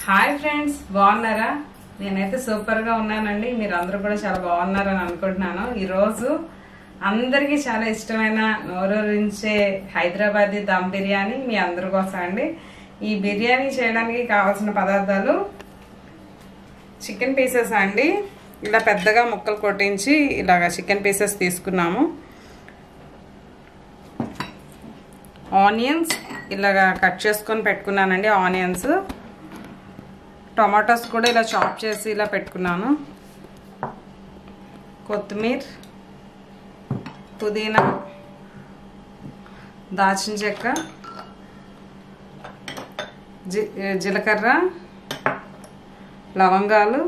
Hi friends బాగున్నారా నేనైతే super గా ఉన్నానండి మీరు అందరూ కూడా చాలా బాగున్నారని అనుకుంటున్నాను ఈ రోజు అందరికీ చాలా ఇష్టమైన నోరూరించే హైదరాబాదీ దమ్ బిర్యానీ మీ అందరి కోసం అండి ఈ బిర్యానీ చేయడానికి కావాల్సిన పదార్థాలు చికెన్ పీసెస్ అండి ఇలా పెద్దగా ముక్కలు కొట్టించి ఇలాగ చికెన్ పీసెస్ తీసుకున్నాము ఆనియన్స్ ఇలాగా కట్ చేసుకొని పెట్టుకున్నానండి ఆనియన్స్ టొమాటోస్ కూడా ఇలా చాప్ చేసి ఇలా పెట్టుకున్నాను కొత్తిమీర పుదీనా దాచిన చెక్క జి జీలకర్ర లవంగాలు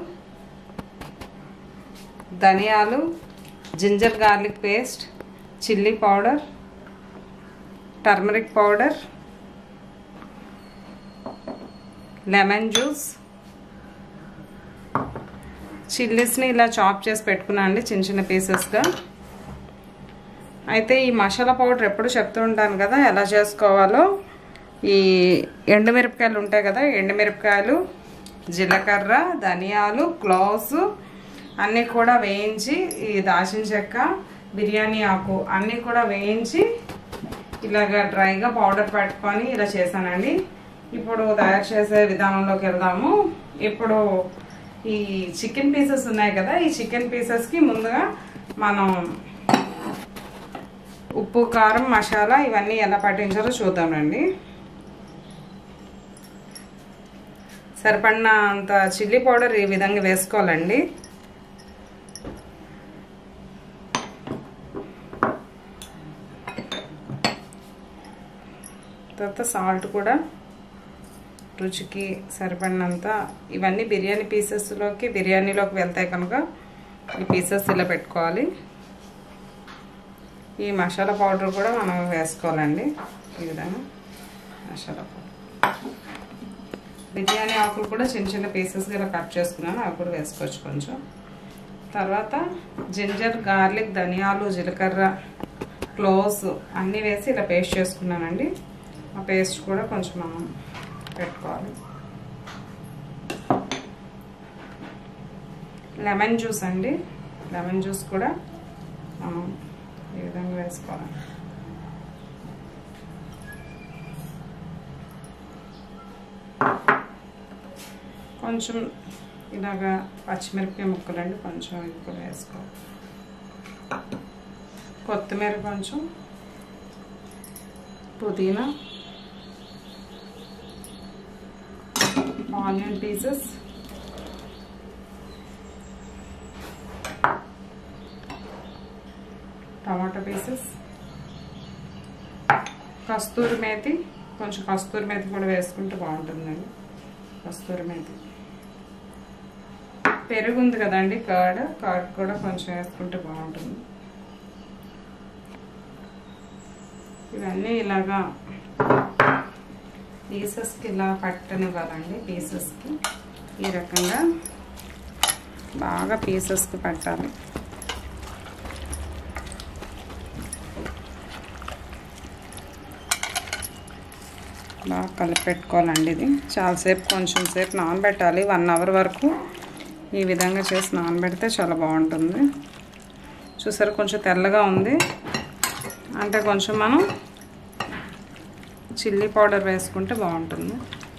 ధనియాలు ginger garlic paste chilli powder turmeric powder lemon juice చిల్లీస్ని ఇలా చాప్ చేసి పెట్టుకున్నా అండి చిన్న చిన్న పీసెస్గా అయితే ఈ మసాలా పౌడర్ ఎప్పుడు చెప్తూ ఉంటాను కదా ఎలా చేసుకోవాలో ఈ ఎండుమిరపకాయలు ఉంటాయి కదా ఎండుమిరపకాయలు జీలకర్ర ధనియాలు క్లోవ్స్ అన్నీ కూడా వేయించి ఈ దాచిన చెక్క బిర్యానీ ఆకు అన్నీ కూడా వేయించి ఇలాగ డ్రైగా పౌడర్ పెట్టుకొని ఇలా చేశానండి ఇప్పుడు తయారు చేసే విధానంలోకి వెళ్దాము ఇప్పుడు ఈ చికెన్ పీసెస్ ఉన్నాయి కదా ఈ చికెన్ పీసెస్కి ముందుగా మనం ఉప్పు కారం మసాలా ఇవన్నీ ఎలా పట్టించాలో చూద్దామండి సరిపడినంత చిల్లీ పౌడర్ ఈ విధంగా వేసుకోవాలండి తర్వాత సాల్ట్ కూడా రుచికి సరిపడినంత ఇవన్నీ బిర్యానీ పీసెస్లోకి బిర్యానీలోకి వెళ్తాయి కనుక ఈ పీసెస్ ఇలా పెట్టుకోవాలి ఈ మసాలా పౌడర్ కూడా మనం వేసుకోవాలండి ఈ విధంగా మసాలా పౌడర్ బిర్యానీ ఆకులు కూడా చిన్న చిన్న పీసెస్గా ఇలా కట్ చేసుకున్నాను అవి కూడా వేసుకోవచ్చు కొంచెం తర్వాత జింజర్ గార్లిక్ ధనియాలు జీలకర్ర క్లోవ్స్ అన్నీ వేసి ఇలా పేస్ట్ చేసుకున్నానండి ఆ పేస్ట్ కూడా కొంచెం మనం పెట్టుకోవాలి లెమన్ జ్యూస్ అండి లెమన్ జ్యూస్ కూడా మనం ఈ విధంగా వేసుకోవాలి కొంచెం ఇలాగా పచ్చిమిరపకాయ ముక్కలండి కొంచెం ఇది కూడా వేసుకోవాలి కొత్తిమీర కొంచెం పుదీనా ఆనియన్ పీసెస్ టమాటా పీసెస్ కస్తూరి మేతి కొంచెం కస్తూరి మేతి కూడా వేసుకుంటే బాగుంటుందండి కస్తూరి మేతి పెరుగు ఉంది కదండి కర్డ్ కర్డ్ కూడా కొంచెం వేసుకుంటే బాగుంటుంది ఇవన్నీ ఇలాగా పీసెస్కి ఇలా పట్టనివ్వాలండి పీసెస్కి ఈ రకంగా బాగా పీసెస్కి పట్టాలి బాగా కలిపి పెట్టుకోవాలండి ఇది చాలాసేపు కొంచెం సేపు నానబెట్టాలి వన్ అవర్ వరకు ఈ విధంగా చేసి నానబెడితే చాలా బాగుంటుంది చూసారు కొంచెం తెల్లగా ఉంది అంటే కొంచెం మనం చిల్లీ పౌడర్ వేసుకుంటే బాగుంటుంది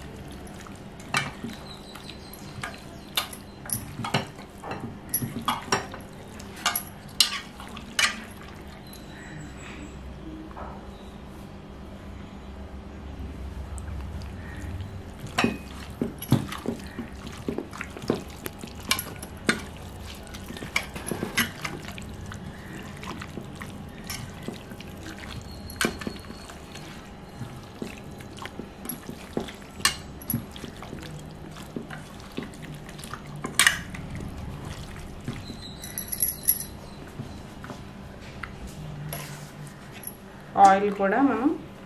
ఆయిల్ కూడా మనం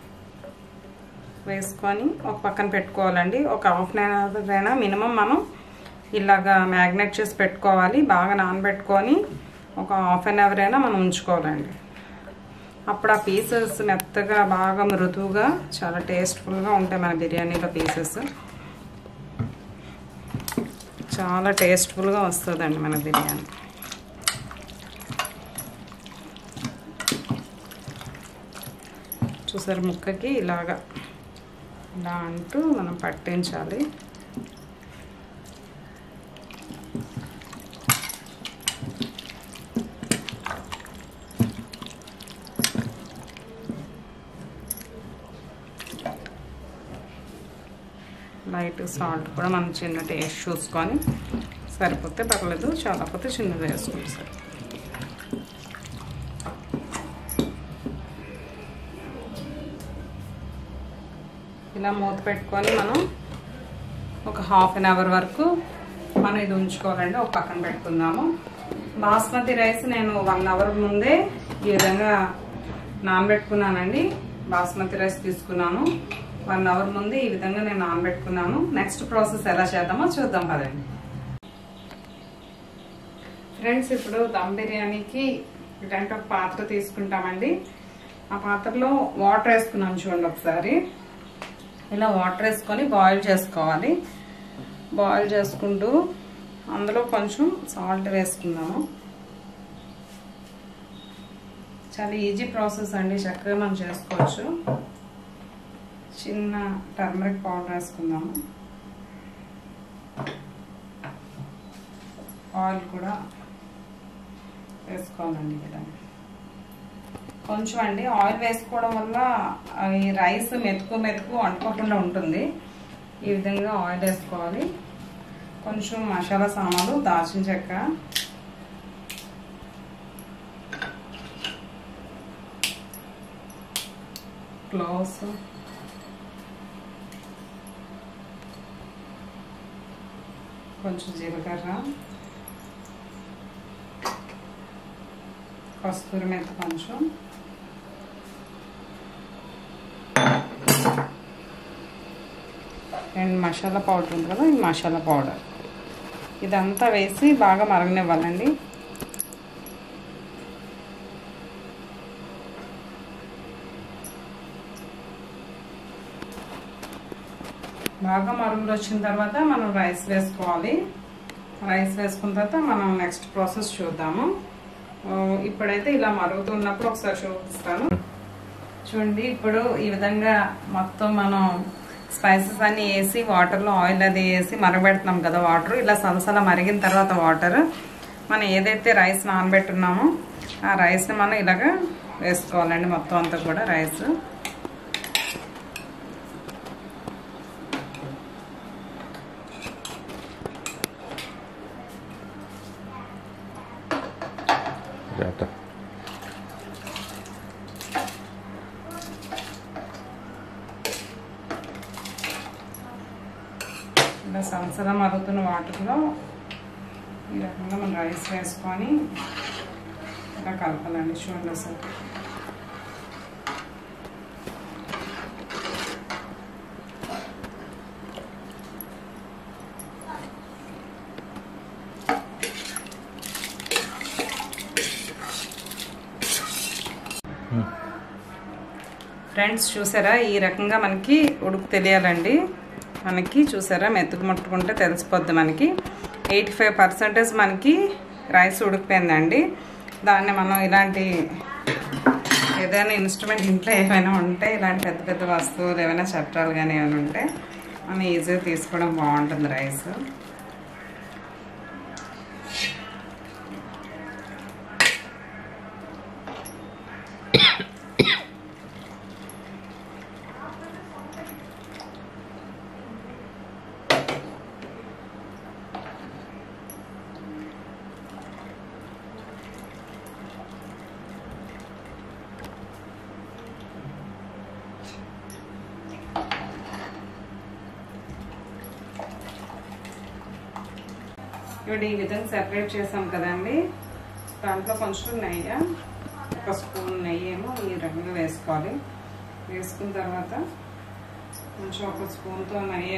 వేసుకొని ఒక పక్కన పెట్టుకోవాలండి ఒక హాఫ్ అన్ అవర్ అయినా మినిమం మనం ఇలాగా మ్యాగ్నెట్ చేసి పెట్టుకోవాలి బాగా నానబెట్టుకొని ఒక హాఫ్ అన్ అవర్ అయినా మనం ఉంచుకోవాలండి అప్పుడు ఆ పీసెస్ మెత్తగా బాగా మృదువుగా చాలా టేస్ట్ఫుల్గా ఉంటాయి మన బిర్యానీలో పీసెస్ చాలా టేస్ట్ఫుల్గా వస్తుందండి మన బిర్యానీ చూసారు ముక్కకి ఇలాగా ఇలా అంటూ మనం పట్టించాలి లైట్ సాల్ట్ కూడా మనం చిన్న టేస్ట్ చూసుకొని సరిపోతే పర్లేదు చాలా పోతే చిన్నది వేసుకుంటాం సార్ ఇలా మూత పెట్టుకొని మనం ఒక హాఫ్ అన్ అవర్ వరకు మనం ఇది ఉంచుకోవాలండి ఒక పక్కన పెట్టుకుందాము బాస్మతి రైస్ నేను వన్ అవర్ ముందే ఈ విధంగా నానబెట్టుకున్నానండి బాస్మతి రైస్ తీసుకున్నాను వన్ అవర్ ముందు ఈ విధంగా నేను నానబెట్టుకున్నాను నెక్స్ట్ ప్రాసెస్ ఎలా చేద్దామో చూద్దాం పదండి ఫ్రెండ్స్ ఇప్పుడు దమ్ బిర్యానీకి ఇలాంటి ఒక పాత్ర తీసుకుంటామండి ఆ పాత్రలో వాటర్ వేసుకున్నాను చూడండి ఒకసారి ఇలా వాటర్ వేసుకొని బాయిల్ చేసుకోవాలి బాయిల్ చేసుకుంటూ అందులో కొంచెం సాల్ట్ వేసుకుందాము చాలా ఈజీ ప్రాసెస్ అండి చక్కగా మనం చేసుకోవచ్చు చిన్న టర్మరిక్ పౌడర్ వేసుకుందాము ఆయిల్ కూడా వేసుకోవాలండి ఇలా కొంచెం అండి ఆయిల్ వేసుకోవడం వల్ల ఈ రైస్ మెతుకు మెతుకు అంటుకోకుండా ఉంటుంది ఈ విధంగా ఆయిల్ వేసుకోవాలి కొంచెం మసాలా సామాన్లు దాల్చిన చెక్క క్లోవ్స్ కొంచెం జీలకర్ర కస్తూరి మెంత కొంచెం అండ్ మసాలా పౌడర్ ఉంది కదా ఈ మసాలా పౌడర్ ఇదంతా వేసి బాగా మరగనివ్వాలండి బాగా మరుగులు వచ్చిన తర్వాత మనం రైస్ వేసుకోవాలి రైస్ వేసుకున్న తర్వాత మనం నెక్స్ట్ ప్రాసెస్ చూద్దాము ఇప్పుడైతే ఇలా మరుగుతున్నప్పుడు ఒకసారి చూపిస్తాను చూడండి ఇప్పుడు ఈ విధంగా మొత్తం మనం స్పైసెస్ అన్ని వేసి వాటర్లో ఆయిల్ అది వేసి మరగబెడుతున్నాం కదా వాటర్ ఇలా సలసల మరిగిన తర్వాత వాటర్ మనం ఏదైతే రైస్ నానబెట్టున్నామో ఆ రైస్ని మనం ఇలాగ వేసుకోవాలండి మొత్తం అంతా కూడా రైస్ జాగ్రత్త ఇలా సలసల మరుగుతున్న వాటర్లో ఈ రకంగా మనం రైస్ వేసుకొని ఇలా కలపాలండి చూడండి సార్ ఫ్రెండ్స్ చూసారా ఈ రకంగా మనకి ఉడుకు తెలియాలండి మనకి చూసారా మెతుకు ముట్టుకుంటే తెలిసిపోద్ది మనకి ఎయిటీ ఫైవ్ పర్సెంటేజ్ మనకి రైస్ ఉడికిపోయిందండి దాన్ని మనం ఇలాంటి ఏదైనా ఇన్స్ట్రుమెంట్ ఇంట్లో ఏమైనా ఉంటే ఇలాంటి పెద్ద పెద్ద వస్తువులు ఏమైనా చట్టాలు కానీ ఏమైనా ఉంటే మనం ఈజీగా తీసుకోవడం బాగుంటుంది రైస్ ఇప్పుడు ఈ విధంగా సెపరేట్ చేసాం కదండి దాంట్లో కొంచెం నెయ్యి ఒక స్పూన్ నెయ్యి ఏమో ఈ రకంగా వేసుకోవాలి వేసుకున్న తర్వాత కొంచెం ఒక స్పూన్తో నెయ్యి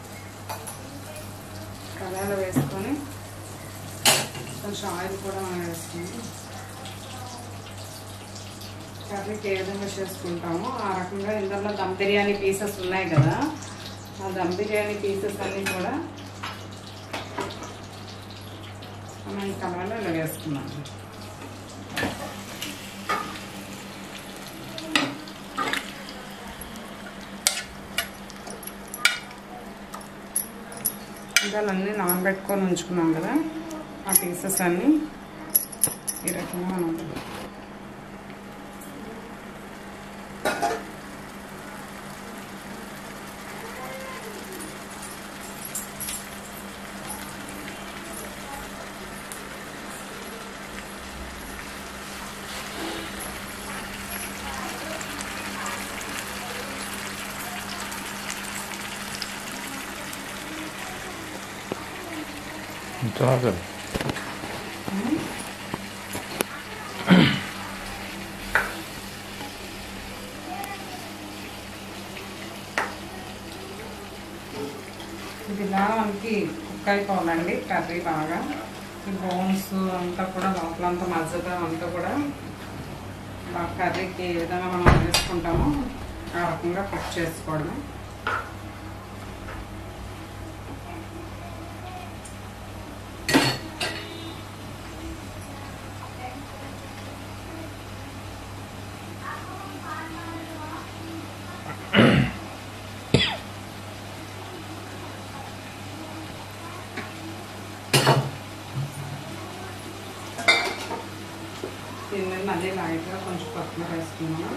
కడాయిలో వేసుకొని కొంచెం ఆయిల్ కూడా మనం వేసుకుని కర్రీకి ఏ విధంగా చేసుకుంటామో ఆ రకంగా ఇందులో దమ్ బిర్యానీ పీసెస్ ఉన్నాయి కదా ఆ దమ్ బిర్యానీ పీసెస్ అన్నీ కూడా మనం ఈ కలర్లో ఇలా వేసుకున్నాం ఇంకా అన్నీ నానబెట్టుకొని ఉంచుకున్నాం కదా ఆ పీసెస్ అన్నీ ఈ రకంగా మనం చాలు ఇది ఇలా మనకి కుక్ అయిపోవాలండి కర్రీ బాగా ఈ బోన్స్ అంతా కూడా లోపల అంతా మజ్జగా అంతా కూడా బాగా కర్రీకి ఏ విధంగా మనం వేసుకుంటామో ఆ రకంగా కుక్ చేసుకోవడమే దీని మీద మళ్ళీ లైట్గా కొంచెం కొత్తిమీర వేసుకున్నాము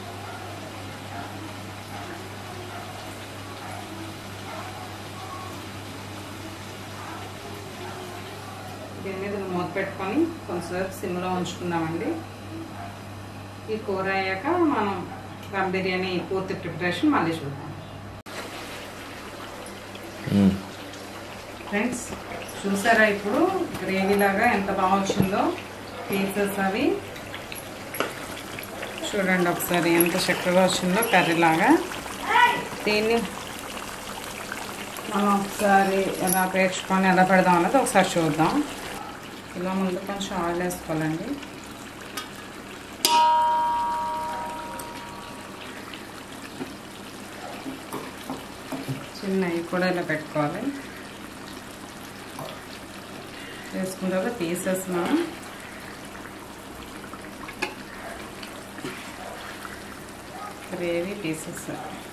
దీని మీద మూత పెట్టుకొని కొంచెంసేపు సిమ్లో ఉంచుకుందామండి ఈ కూర అయ్యాక మనం దమ్ బిర్యానీ పూర్తి ప్రిపరేషన్ మళ్ళీ చూద్దాం ఉమ్. ఫ్రెండ్స్ చూసారా ఇప్పుడు గ్రేవీ లాగా ఎంత బాగా వచ్చిందో పీసెస్ అవి చూడండి ఒకసారి ఎంత చక్కగా వచ్చిందో కర్రీ లాగా దీన్ని మనం ఒకసారి ఎలా పేర్చుకొని ఎలా పెడదాం అనేది ఒకసారి చూద్దాం ఇలా ముందు కొంచెం ఆయిల్ వేసుకోవాలండి చిన్న ఇవి కూడా ఇలా పెట్టుకోవాలి వేసుకున్న తర్వాత పీసెస్ మనం గ్రేవీ పీసెస్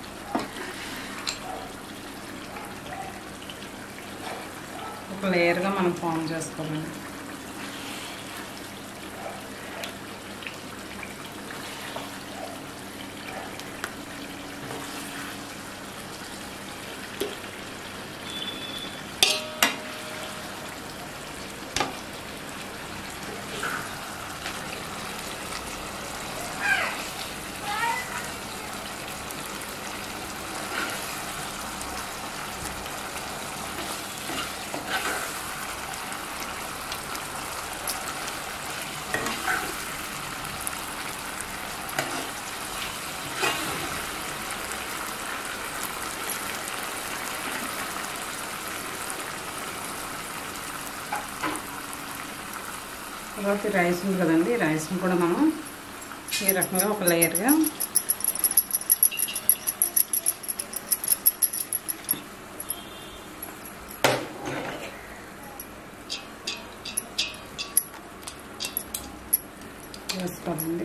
ఒక లేయర్గా మనం ఫామ్ చేసుకోవాలండి తర్వాత ఈ రైస్ ఉంది కదండి ఈ రైస్ని కూడా మనం ఈ రకంగా ఒక లేయర్గా వేసుకోవాలండి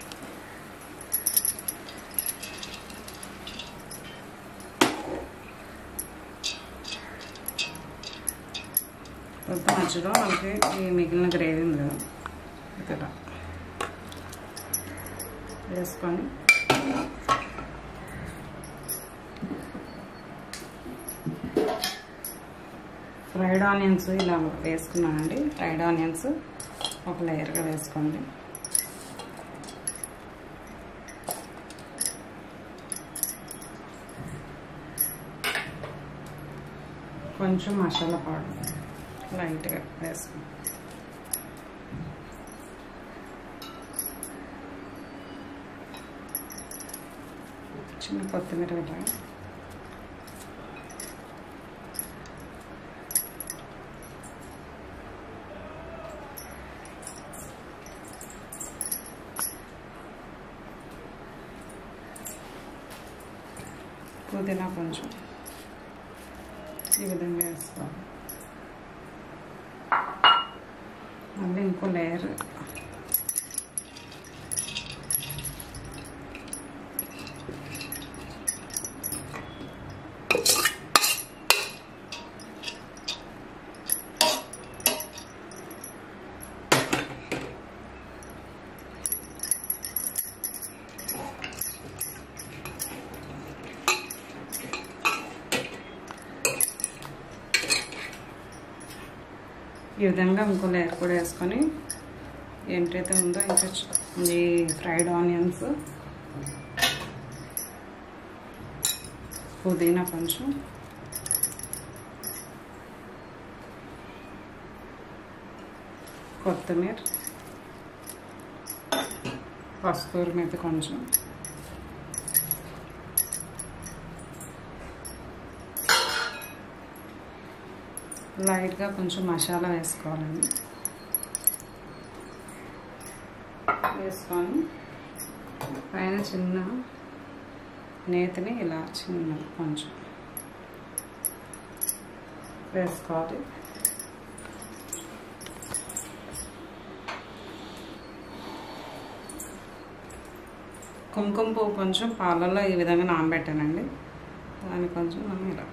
తర్వాత మధ్యలో మనకి ఈ మిగిలిన గ్రేవీ ఉంది కదా ఇక్కడ వేసుకొని ఫ్రైడ్ ఆనియన్స్ ఇలా వేసుకున్నానండి ఫ్రైడ్ ఆనియన్స్ ఒక లేయర్గా వేసుకోండి కొంచెం మసాలా పౌడర్ లైట్గా వేసుకోండి చిన్న కొత్తిమీర ఇలా పుదీనా కొంచెం ఈ విధంగా వేసుకోవాలి మళ్ళీ ఇంకో లేయర్ ఈ విధంగా ఇంకో లేయర్ కూడా వేసుకొని ఏంటైతే ఉందో ఇంకా చ- ఇది ఫ్రైడ్ ఆనియన్స్ పుదీనా కొంచెం కొత్తిమీర కస్తూరి మీద కొంచెం లైట్గా కొంచెం మసాలా వేసుకోవాలండి వేసుకొని పైన చిన్న నేతిని ఇలా చిన్న కొంచెం వేసుకోవాలి కుంకుమ పువ్వు కొంచెం పాలల్లో ఈ విధంగా నానబెట్టానండి దాన్ని కొంచెం మనం ఇలా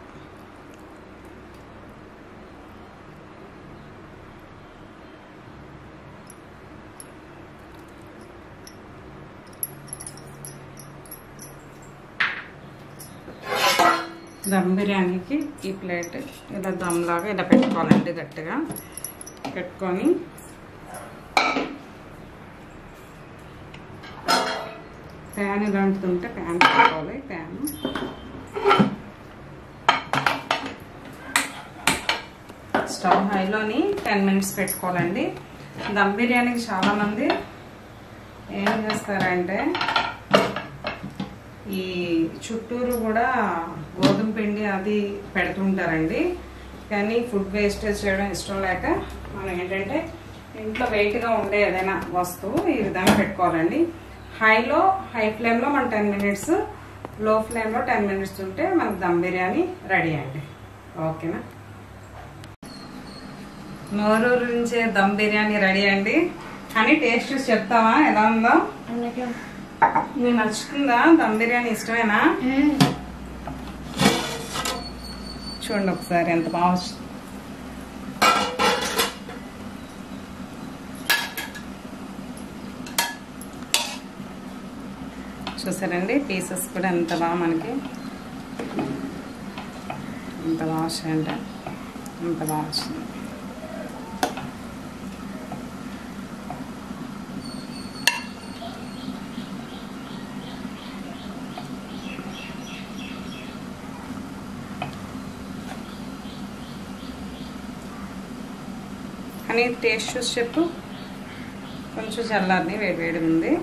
దమ్ బిర్యానీకి ఈ ప్లేట్ ఇలా దమ్ లాగా ఇలా పెట్టుకోవాలండి గట్టిగా పెట్టుకొని ప్యాన్ ఇలాంటిది ఉంటే ప్యాన్ పెట్టుకోవాలి ప్యాన్ స్టవ్ హైలోని టెన్ మినిట్స్ పెట్టుకోవాలండి దమ్ బిర్యానీకి చాలామంది ఏం చేస్తారంటే ఈ చుట్టూరు కూడా గోధుమ పిండి అది పెడుతుంటారండి కానీ ఫుడ్ వేస్టేజ్ చేయడం ఇష్టం లేక మనం ఏంటంటే ఇంట్లో వెయిట్గా ఉండే ఏదైనా వస్తువు ఈ విధంగా పెట్టుకోవాలండి హైలో హై ఫ్లేమ్లో మన టెన్ మినిట్స్ లో ఫ్లేమ్లో టెన్ మినిట్స్ ఉంటే మనకు దమ్ బిర్యానీ రెడీ అండి ఓకేనా నోరూరు నుంచే దమ్ బిర్యానీ రెడీ అండి అని టేస్ట్ చూసి చెప్తావా ఎలా ఉందో అందుకే నీకు నచ్చుతుందా దమ్ బిర్యానీ ఇష్టమేనా చూడండి ఒకసారి ఎంత బాగా వచ్చింది. చూసారండి పీసెస్ కూడా ఎంత బాగా మనకి ఎంత బాగా వచ్చాయంటే ఎంత బాగా వచ్చింది అని టేస్ట్ చూసి చెప్పు కొంచెం చల్లారిని వేడి వేడి ఉంది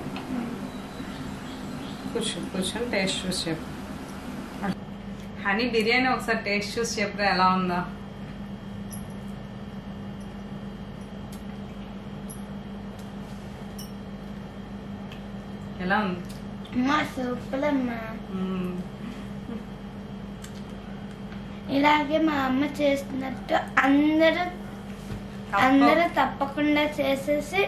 కూర్చో కూర్చొని టేస్ట్ చూసి చెప్పు హనీ బిర్యానీ ఒకసారి టేస్ట్ చూసి చెప్పు ఎలా ఉందా ఎలా ఉంది అమ్మా సూపర్ అమ్మా మ్మ్. ఇలాగే మా అమ్మ చేస్తున్నట్టు అందరూ అందరూ తప్పకుండా చేసేసి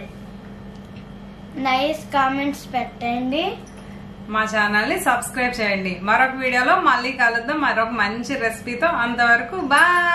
నైస్ కామెంట్స్ పెట్టండి మా ఛానల్ని సబ్స్క్రైబ్ చేయండి మరొక వీడియోలో మళ్ళీ కలుద్దాం మరొక మంచి రెసిపీతో అంతవరకు బాయ్